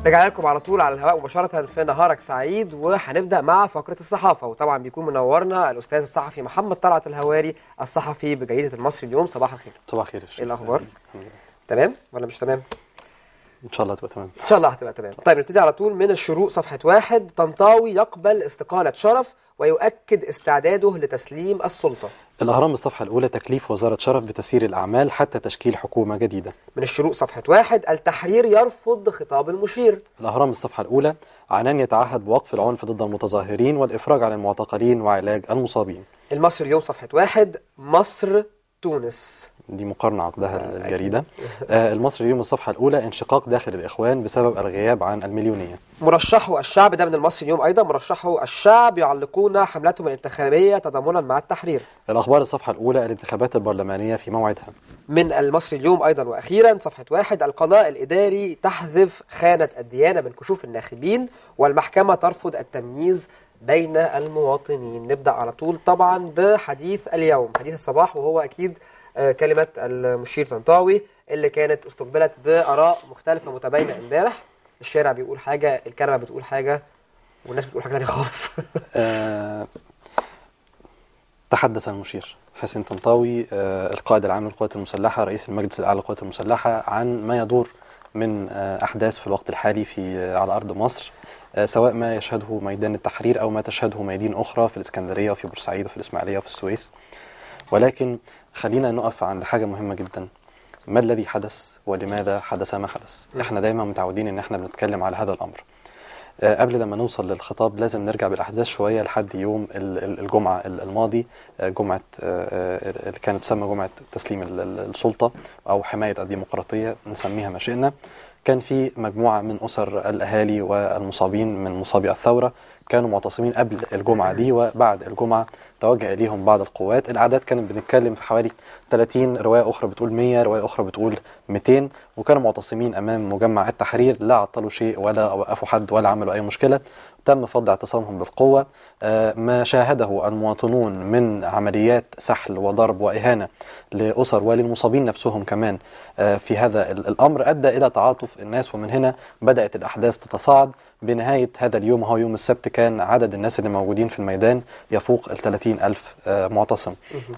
رجعنا لكم على طول على الهواء مباشرة في نهارك سعيد وهنبدأ مع فقرة الصحافة وطبعا بيكون منورنا الأستاذ الصحفي محمد طلعت الهواري الصحفي بجريدة المصري اليوم صباح الخير صباح الخير يا شيخ. إيه الأخبار؟ الحمد لله. تمام ولا مش تمام؟ ان شاء الله تبقى تمام إن شاء الله هتبقى تمام طيب نبتدي على طول من الشروق صفحة واحد طنطاوي يقبل استقالة شرف ويؤكد استعداده لتسليم السلطة الاهرام الصفحه الاولى تكليف وزاره شرف بتسيير الاعمال حتى تشكيل حكومه جديده من الشروق صفحة واحد التحرير يرفض خطاب المشير الاهرام الصفحه الاولى عنان يتعهد بوقف العنف ضد المتظاهرين والافراج عن المعتقلين وعلاج المصابين المصري اليوم صفحة واحد مصر تونس دي مقارنه عقدها الجريده آه المصري اليوم الصفحه الاولى انشقاق داخل الاخوان بسبب الغياب عن المليونيه مرشحو الشعب ده من المصري اليوم ايضا مرشحو الشعب يعلقون حملتهم الانتخابيه تضامنا مع التحرير الاخبار الصفحه الاولى الانتخابات البرلمانيه في موعدها من المصري اليوم ايضا واخيرا صفحه واحد القضاء الاداري تحذف خانه الديانه من كشوف الناخبين والمحكمه ترفض التمييز بين المواطنين نبدا على طول طبعا بحديث اليوم حديث الصباح وهو اكيد آه، كلمه المشير طنطاوي اللي كانت استقبلت باراء مختلفه متباينه امبارح الشارع بيقول حاجه الكاميرا بتقول حاجه والناس بتقول حاجه ثانيه خالص آه، تحدث المشير حسين طنطاوي آه، القائد العام للقوات المسلحة رئيس المجلس الأعلى للقوات المسلحة عن ما يدور من آه، أحداث في الوقت الحالي في آه، على أرض مصر آه، سواء ما يشهده ميدان التحرير أو ما تشهده ميادين أخرى في الإسكندرية وفي بورسعيد وفي الإسماعيلية وفي السويس ولكن خلينا نقف عند حاجة مهمة جدا ما الذي حدث ولماذا حدث ما حدث م. احنا دايما متعودين ان احنا بنتكلم على هذا الامر آه، قبل لما نوصل للخطاب لازم نرجع بالاحداث شويه لحد يوم ال- ال- الجمعه ال- الماضي آه، جمعه آه، آه، اللي كانت تسمى جمعه تسليم ال- ال- السلطه او حمايه الديمقراطيه نسميها ما شئنا كان في مجموعه من اسر الاهالي والمصابين من مصابي الثوره كانوا معتصمين قبل الجمعه دي وبعد الجمعه توجه اليهم بعض القوات الاعداد كانت بنتكلم في حوالي 30 روايه اخرى بتقول 100 روايه اخرى بتقول 200 وكانوا معتصمين امام مجمع التحرير لا عطلوا شيء ولا وقفوا حد ولا عملوا اي مشكله تم فض اعتصامهم بالقوه آه، ما شاهده المواطنون من عمليات سحل وضرب واهانه لاسر وللمصابين نفسهم كمان آه، في هذا ال- الامر ادى الى تعاطف الناس ومن هنا بدات الاحداث تتصاعد بنهايه هذا اليوم وهو يوم السبت كان عدد الناس اللي موجودين في الميدان يفوق ال 30 الف آه، معتصم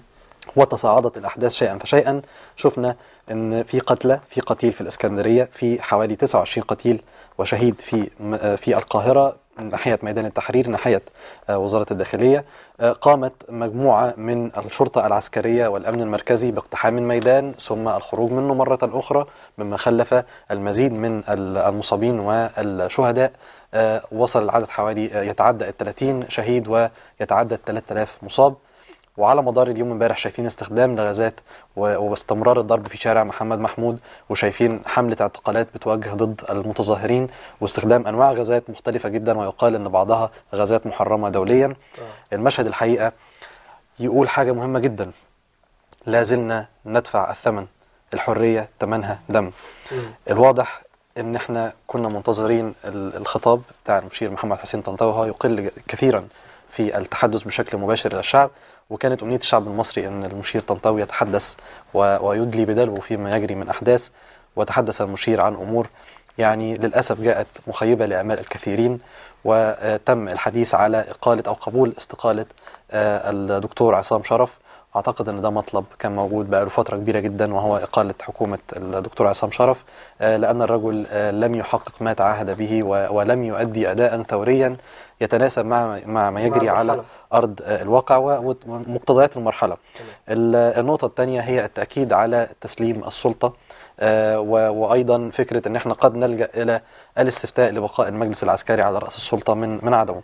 وتصاعدت الأحداث شيئا فشيئا شفنا أن في قتلى في قتيل في الإسكندرية في حوالي 29 قتيل وشهيد في م- آه، في القاهرة من ناحية ميدان التحرير ناحية آه، وزارة الداخلية آه، قامت مجموعة من الشرطة العسكرية والأمن المركزي باقتحام الميدان ثم الخروج منه مرة أخرى مما خلف المزيد من ال- المصابين والشهداء آه، وصل العدد حوالي آه، يتعدى ال 30 شهيد ويتعدى ال 3000 مصاب وعلى مدار اليوم امبارح شايفين استخدام لغازات و- واستمرار الضرب في شارع محمد محمود وشايفين حملة اعتقالات بتوجه ضد المتظاهرين واستخدام انواع غازات مختلفة جدا ويقال ان بعضها غازات محرمة دوليا المشهد الحقيقة يقول حاجة مهمة جدا لا زلنا ندفع الثمن الحرية ثمنها دم الواضح ان احنا كنا منتظرين ال- الخطاب بتاع المشير محمد حسين طنطاوي وهو يقل ج- كثيرا في التحدث بشكل مباشر الى الشعب وكانت امنيه الشعب المصري ان المشير طنطاوي يتحدث و- ويدلي بدلو فيما يجري من احداث وتحدث المشير عن امور يعني للاسف جاءت مخيبه لامال الكثيرين وتم الحديث على اقاله او قبول استقاله آه، الدكتور عصام شرف اعتقد ان ده مطلب كان موجود بقاله فتره كبيره جدا وهو اقاله حكومه الدكتور عصام شرف آه، لان الرجل آه، لم يحقق ما تعهد به و- ولم يؤدي اداء ثوريا يتناسب مع مع ما يجري على المرحلة. ارض آه، الواقع و- ومقتضيات المرحله. ال- النقطه الثانيه هي التاكيد على تسليم السلطه آه، و- وايضا فكره ان احنا قد نلجا الى الاستفتاء لبقاء المجلس العسكري على راس السلطه من من عدمه.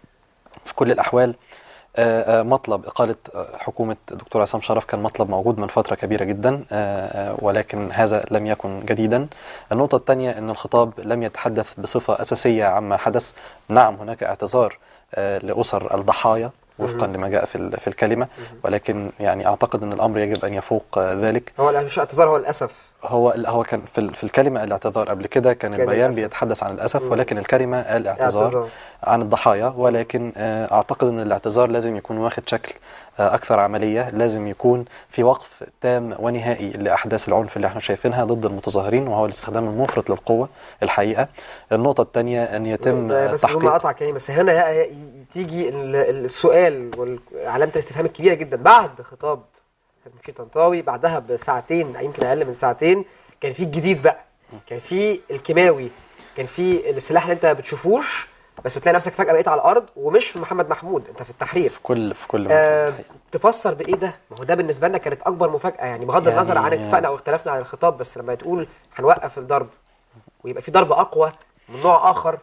في كل الاحوال آه، آه، مطلب إقالة آه، حكومة الدكتور عصام شرف كان مطلب موجود من فترة كبيرة جدا آه، آه، ولكن هذا لم يكن جديدا النقطة الثانية أن الخطاب لم يتحدث بصفة أساسية عما حدث نعم هناك اعتذار آه، لأسر الضحايا وفقا مهم. لما جاء في ال- في الكلمة ولكن يعني أعتقد أن الأمر يجب أن يفوق آه، ذلك هو لا، مش اعتذار هو للاسف هو هو كان في ال- في الكلمة الاعتذار قبل كده كان كان البيان الأسف. بيتحدث عن الأسف مم. ولكن الكلمة قال اعتذار اعتذار عن الضحايا ولكن آه، اعتقد ان الاعتذار لازم يكون واخد شكل آه، اكثر عمليه لازم يكون في وقف تام ونهائي لاحداث العنف اللي احنا شايفينها ضد المتظاهرين وهو الاستخدام المفرط للقوه الحقيقه النقطه الثانيه ان يتم آه، بس بدون ما تحقيق اقطع كلامي بس هنا يا- ي- تيجي ال- السؤال وعلامه الاستفهام الكبيره جدا بعد خطاب مشير طنطاوي بعدها بساعتين يمكن اقل من ساعتين كان في الجديد بقى كان في الكيماوي كان في السلاح اللي انت ما بتشوفوش بس بتلاقي نفسك فجاه بقيت على الارض ومش في محمد محمود انت في التحرير في كل في كل آه مكان الحقيقة. تفسر بايه ده؟ ما هو ده بالنسبه لنا كانت اكبر مفاجاه يعني بغض يعني- النظر عن اتفاقنا او اختلافنا عن الخطاب بس لما تقول هنوقف الضرب ويبقى في ضرب اقوى من نوع اخر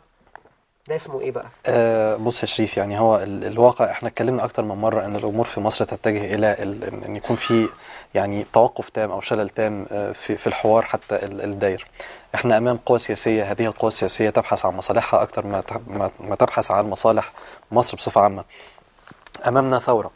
ده اسمه ايه بقى؟ آه بص يا شريف يعني هو ال الواقع احنا اتكلمنا اكتر من مره ان الامور في مصر تتجه الى ال ان إن يكون في يعني توقف تام او شلل تام آه في في الحوار حتى ال- الداير. احنا امام قوى سياسيه هذه القوى السياسيه تبحث عن مصالحها اكتر ما تح- ما- ما تبحث عن مصالح مصر بصفه عامه. امامنا ثوره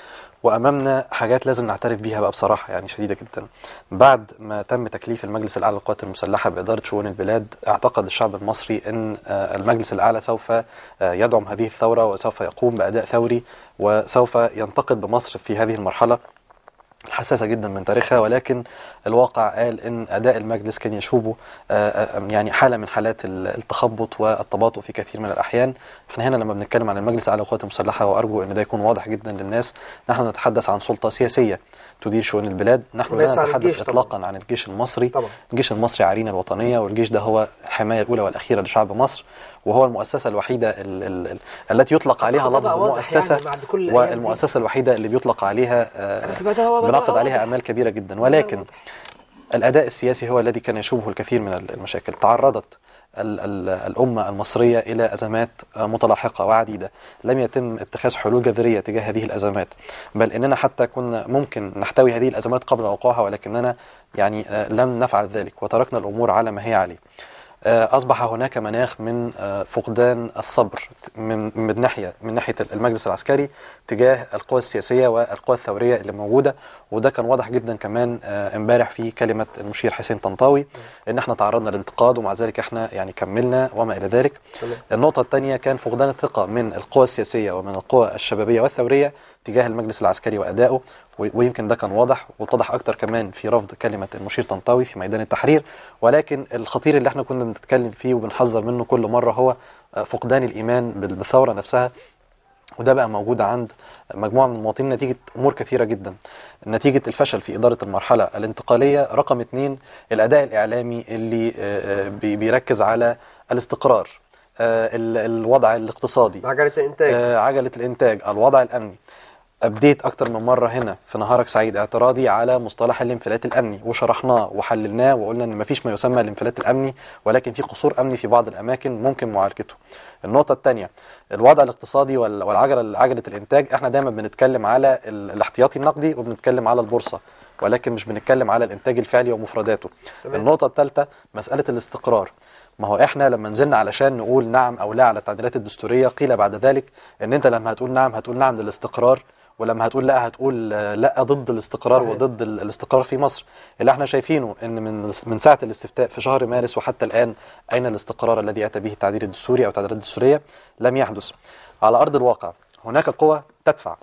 وامامنا حاجات لازم نعترف بيها بقى بصراحه يعني شديده جدا بعد ما تم تكليف المجلس الاعلى للقوات المسلحه باداره شؤون البلاد اعتقد الشعب المصري ان آه، المجلس الاعلى سوف آه، يدعم هذه الثوره وسوف يقوم باداء ثوري وسوف ينتقل بمصر في هذه المرحله الحساسة جدا من تاريخها ولكن الواقع قال ان اداء المجلس كان يشوبه آه، آه، يعني حالة من حالات ال- التخبط والتباطؤ في كثير من الاحيان احنا هنا لما بنتكلم عن المجلس الاعلى للقوات المسلحة وارجو ان ده يكون واضح جدا للناس نحن نتحدث عن سلطة سياسية تدير شؤون البلاد نحن لا وليس عن نتحدث الجيش طبعاً. اطلاقا عن الجيش المصري طبعا الجيش المصري عرين الوطنية والجيش ده هو الحماية الأولى والأخيرة لشعب مصر وهو المؤسسة الوحيدة ال ال ال التي يطلق عليها ده بقى لفظ واضح مؤسسة يعني بعد كل الأيام دي. والمؤسسة الوحيدة اللي بيطلق عليها آه، بس بقى ده هو بقى بنعقد واضح. عليها آمال كبيرة جدا ولكن واضح. الأداء السياسي هو الذي كان يشوبه الكثير من المشاكل تعرضت ال- ال- الأمة المصرية إلى أزمات آه، متلاحقة وعديدة لم يتم اتخاذ حلول جذرية تجاه هذه الأزمات بل إننا حتى كنا ممكن نحتوي هذه الأزمات قبل وقوعها ولكننا يعني آه، لم نفعل ذلك وتركنا الأمور على ما هي عليه آه، أصبح هناك مناخ من آه، فقدان الصبر من من ناحية من ناحية المجلس العسكري تجاه القوى السياسية والقوى الثورية اللي موجودة وده كان واضح جدا كمان آه، امبارح في كلمة المشير حسين طنطاوي ان احنا تعرضنا للانتقاد ومع ذلك احنا يعني كملنا وما الى ذلك تمام النقطة الثانية كان فقدان الثقة من القوى السياسية ومن القوى الشبابية والثورية تجاه المجلس العسكري وأدائه و- ويمكن ده كان واضح واتضح أكتر كمان في رفض كلمة المشير طنطاوي في ميدان التحرير ولكن الخطير اللي احنا كنا بنتكلم فيه وبنحذر منه كل مرة هو آه، فقدان الإيمان بال- بالثورة نفسها وده بقى موجود عند مجموعة من المواطنين نتيجة أمور كثيرة جدا نتيجة الفشل في إدارة المرحلة الانتقالية رقم اتنين الأداء الإعلامي اللي آه، آه، بي- بيركز على الاستقرار آه، ال- الوضع الاقتصادي عجله الانتاج آه، عجلة الإنتاج الوضع الأمني أبديت أكتر من مرة هنا في نهارك سعيد اعتراضي على مصطلح الانفلات الأمني وشرحناه وحللناه وقلنا إن مفيش ما يسمى الانفلات الأمني ولكن في قصور أمني في بعض الأماكن ممكن معالجته. النقطة الثانية الوضع الاقتصادي وال- والعجلة عجلة الإنتاج إحنا دايما بنتكلم على ال- الاحتياطي النقدي وبنتكلم على البورصة ولكن مش بنتكلم على الإنتاج الفعلي ومفرداته. تمام. النقطة الثالثة مسألة الاستقرار ما هو احنا لما نزلنا علشان نقول نعم او لا على التعديلات الدستوريه قيل بعد ذلك ان انت لما هتقول نعم هتقول نعم للاستقرار ولما هتقول لا هتقول آه، لا ضد الاستقرار صحيح. وضد ال- الاستقرار في مصر اللي احنا شايفينه ان من من ساعه الاستفتاء في شهر مارس وحتى الان اين الاستقرار الذي اتى به التعديل الدستوري او التعديلات الدستوريه لم يحدث على ارض الواقع هناك قوى تدفع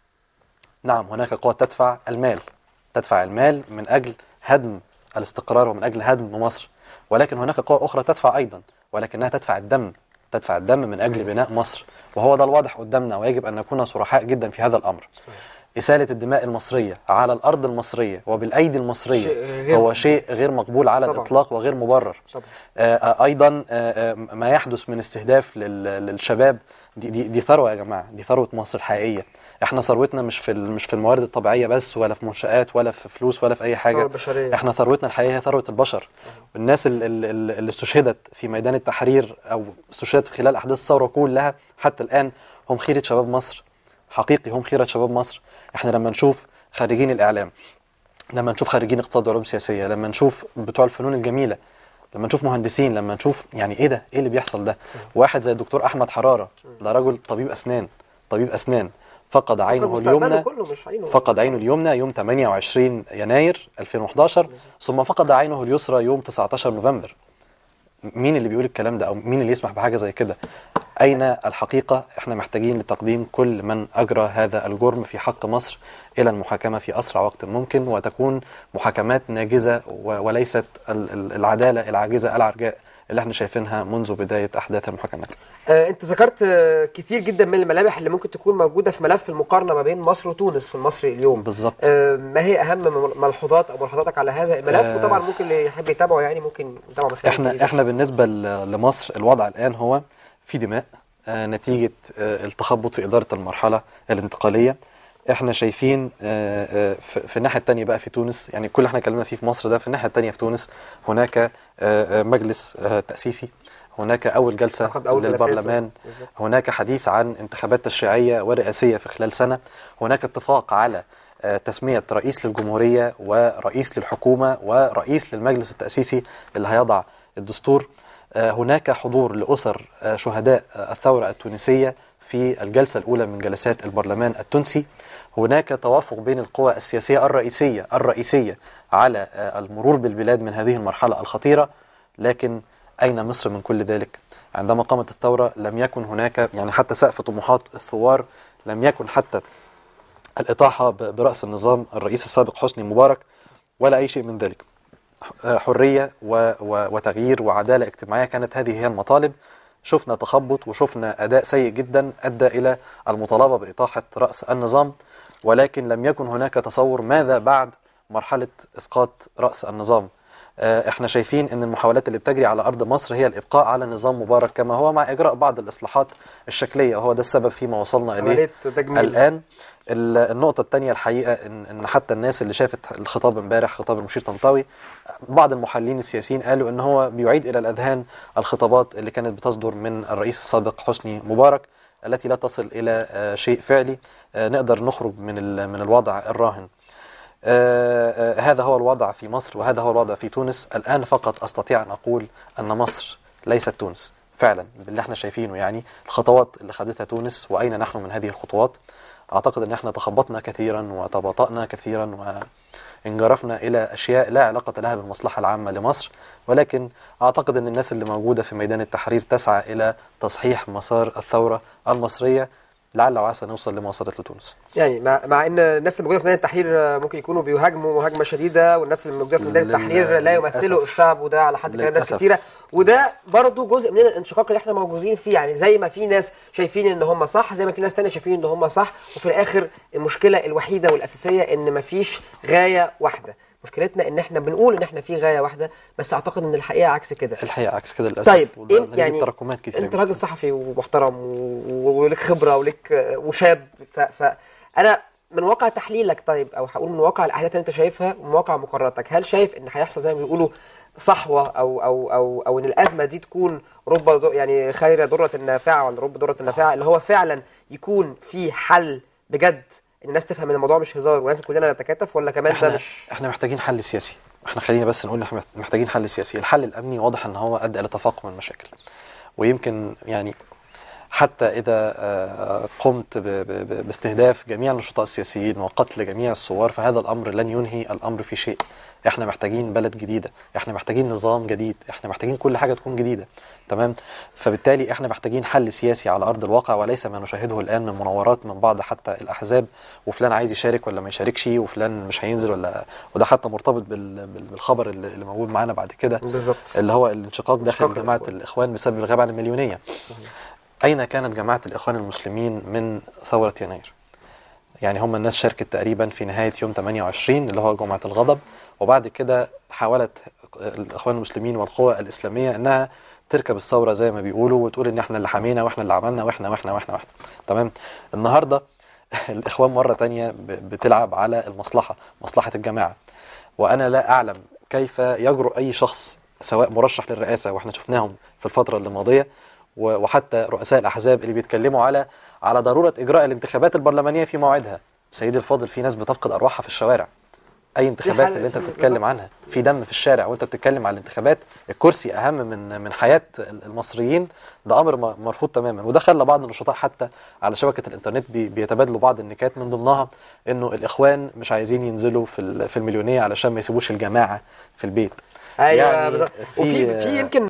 نعم هناك قوى تدفع المال تدفع المال من أجل هدم الاستقرار ومن أجل هدم مصر ولكن هناك قوى أخرى تدفع أيضا ولكنها تدفع الدم تدفع الدم من أجل بناء مصر وهو ده الواضح قدامنا ويجب أن نكون صرحاء جدا في هذا الأمر إسالة الدماء المصرية على الأرض المصرية وبالأيدي المصرية شيء غير هو مقبول. شيء غير مقبول على طبعاً. الإطلاق وغير مبرر طبعا آه، آه، ايضا آه، آه، ما يحدث من استهداف لل- للشباب دي, دي, دي ثروه يا جماعه دي ثروه مصر الحقيقيه احنا ثروتنا مش في ال- مش في الموارد الطبيعيه بس ولا في منشات ولا في فلوس ولا في اي الثوره حاجه البشريه احنا ثروتنا الحقيقيه هي ثروه البشر صحيح. الناس ال- ال- ال- اللي استشهدت في ميدان التحرير او استشهدت خلال احداث الثوره كلها حتى الان هم خيره شباب مصر حقيقي هم خيره شباب مصر احنا لما نشوف خريجين الاعلام لما نشوف خريجين اقتصاد وعلوم سياسيه لما نشوف بتوع الفنون الجميله لما نشوف مهندسين لما نشوف يعني ايه ده ايه اللي بيحصل ده صحيح. واحد زي الدكتور احمد حراره ده رجل طبيب اسنان طبيب اسنان فقد عينه مستقبله اليمنى كله مش عينه فقد عينه اليمنى يوم 28 يناير 2011 ثم فقد عينه اليسرى يوم 19 نوفمبر مين اللي بيقول الكلام ده او مين اللي يسمح بحاجه زي كده أين الحقيقة احنا محتاجين لتقديم كل من أجرى هذا الجرم في حق مصر إلى المحاكمة في أسرع وقت ممكن وتكون محاكمات ناجزة و- وليست ال- ال- العدالة العاجزة العرجاء اللي احنا شايفينها منذ بداية أحداث المحاكمات آه، انت ذكرت آه، كتير جدا من الملامح اللي ممكن تكون موجوده في ملف المقارنه ما بين مصر وتونس في المصري اليوم بالظبط آه، ما هي اهم مل- ملحوظات او ملحوظاتك على هذا الملف آه، وطبعا ممكن اللي يحب يتابعه يعني ممكن يتابعه من خلال احنا الجريدة. احنا بالنسبه ل- لمصر الوضع الان هو في دماء آه، نتيجه آه، التخبط في اداره المرحله الانتقاليه احنا شايفين آه، آه، في في الناحيه الثانيه بقى في تونس يعني كل اللي احنا اتكلمنا فيه في مصر ده في الناحيه الثانيه في تونس هناك آه، آه، مجلس آه، تاسيسي هناك اول جلسه أعتقد أول جلسات. للبرلمان بالظبط. هناك حديث عن انتخابات تشريعيه ورئاسيه في خلال سنه هناك اتفاق على آه، تسميه رئيس للجمهوريه ورئيس للحكومه ورئيس للمجلس التاسيسي اللي هيضع الدستور آه، هناك حضور لاسر آه، شهداء آه، الثوره التونسيه في الجلسه الاولى من جلسات البرلمان التونسي هناك توافق بين القوى السياسيه الرئيسيه الرئيسيه على آه، المرور بالبلاد من هذه المرحله الخطيره لكن اين مصر من كل ذلك عندما قامت الثوره لم يكن هناك يعني حتى سقف طموحات الثوار لم يكن حتى الإطاحة ب- برأس النظام الرئيس السابق حسني مبارك ولا أي شيء من ذلك ح- حرية و- و- وتغيير وعدالة اجتماعية كانت هذه هي المطالب شفنا تخبط وشفنا أداء سيء جدا أدى إلى المطالبة بإطاحة رأس النظام ولكن لم يكن هناك تصور ماذا بعد مرحلة إسقاط رأس النظام آه، احنا شايفين ان المحاولات اللي بتجري على ارض مصر هي الابقاء على نظام مبارك كما هو مع اجراء بعض الاصلاحات الشكليه وهو ده السبب فيما وصلنا اليه عمليه تجميل الآن ال- النقطة الثانية الحقيقة إن, إن حتى الناس اللي شافت الخطاب امبارح خطاب المشير طنطاوي بعض المحللين السياسيين قالوا إن هو بيعيد إلى الأذهان الخطابات اللي كانت بتصدر من الرئيس السابق حسني مبارك التي لا تصل إلى آه، شيء فعلي آه، نقدر نخرج من ال- من الوضع الراهن آه، آه، هذا هو الوضع في مصر وهذا هو الوضع في تونس الآن فقط أستطيع أن أقول أن مصر ليست تونس فعلا باللي احنا شايفينه يعني الخطوات اللي خدتها تونس وأين نحن من هذه الخطوات أعتقد أن احنا تخبطنا كثيرا وتباطأنا كثيرا وانجرفنا إلى أشياء لا علاقة لها بالمصلحة العامة لمصر ولكن أعتقد أن الناس اللي موجودة في ميدان التحرير تسعى إلى تصحيح مسار الثورة المصرية لعل وعسى نوصل لما وصلت لتونس يعني مع, مع ان الناس اللي موجوده في ميدان التحرير آه، ممكن يكونوا بيهاجموا مهاجمه شديده والناس اللي موجوده في ميدان لل- التحرير لا يمثلوا للأسف. الشعب وده على حد كلام ناس للأسف. كتيره وده برضو جزء من الانشقاق اللي احنا موجودين فيه يعني زي ما في ناس شايفين ان هم صح زي ما في ناس تانية شايفين ان هم صح وفي الاخر المشكله الوحيده والاساسيه ان مفيش غايه واحده مشكلتنا ان احنا بنقول ان احنا في غايه واحده بس اعتقد ان الحقيقه عكس كده الحقيقة عكس كده للأسف طيب وده إيه نتيجة يعني تراكمات كثيرة انت جداً. راجل صحفي ومحترم و- ولك خبره ولك آه، وشاب ف... فانا من واقع تحليلك طيب او هقول من واقع الاحداث اللي انت شايفها ومن واقع مقرراتك هل شايف ان هيحصل زي ما بيقولوا صحوه او او او او ان الازمه دي تكون رب ض- يعني خير ضره نافعه ولا رب ضره نافعه اللي هو فعلا يكون في حل بجد ان الناس تفهم ان الموضوع مش هزار ولازم كلنا نتكاتف ولا كمان ده احنا مش احنا محتاجين حل سياسي احنا خلينا بس نقول ان احنا محتاجين حل سياسي الحل الامني واضح ان هو ادى الى تفاقم المشاكل ويمكن يعني حتى اذا آه، قمت ب- ب- ب- باستهداف جميع النشطاء السياسيين وقتل جميع الثوار فهذا الامر لن ينهي الامر في شيء احنا محتاجين بلد جديده احنا محتاجين نظام جديد احنا محتاجين كل حاجه تكون جديده تمام فبالتالي احنا محتاجين حل سياسي على ارض الواقع وليس ما نشاهده الان من مناورات من بعض حتى الاحزاب وفلان عايز يشارك ولا ما يشاركش وفلان مش هينزل ولا وده حتى مرتبط بال- بال- بالخبر اللي اللي موجود معانا بعد كده بالظبط اللي هو الانشقاق داخل انشقاق جماعه الإخوان. الاخوان بسبب الغياب عن المليونيه صحيح. أين كانت جماعة الإخوان المسلمين من ثورة يناير؟ يعني هم الناس شاركت تقريبا في نهاية يوم 28 اللي هو جمعة الغضب وبعد كده حاولت الإخوان المسلمين والقوى الإسلامية أنها تركب الثورة زي ما بيقولوا وتقول إن إحنا اللي حمينا وإحنا اللي عملنا وإحنا وإحنا وإحنا وإحنا تمام النهاردة الإخوان مرة تانية ب- بتلعب على المصلحة مصلحة الجماعة وأنا لا أعلم كيف يجرؤ أي شخص سواء مرشح للرئاسة وإحنا شفناهم في الفترة الماضية و- وحتى رؤساء الأحزاب اللي بيتكلموا على على ضرورة إجراء الانتخابات البرلمانية في موعدها سيدي الفاضل في ناس بتفقد أرواحها في الشوارع أي انتخابات حالة اللي أنت في- بتتكلم بالظبط. عنها في دم في الشارع وأنت بتتكلم على الانتخابات الكرسي أهم من من حياة المصريين ده أمر م- مرفوض تماما وده خلى بعض النشطاء حتى على شبكة الإنترنت بي- بيتبادلوا بعض النكات من ضمنها إنه الإخوان مش عايزين ينزلوا في ال- في المليونية علشان ما يسيبوش الجماعة في البيت ايوه يعني بالظبط في- وفي في يمكن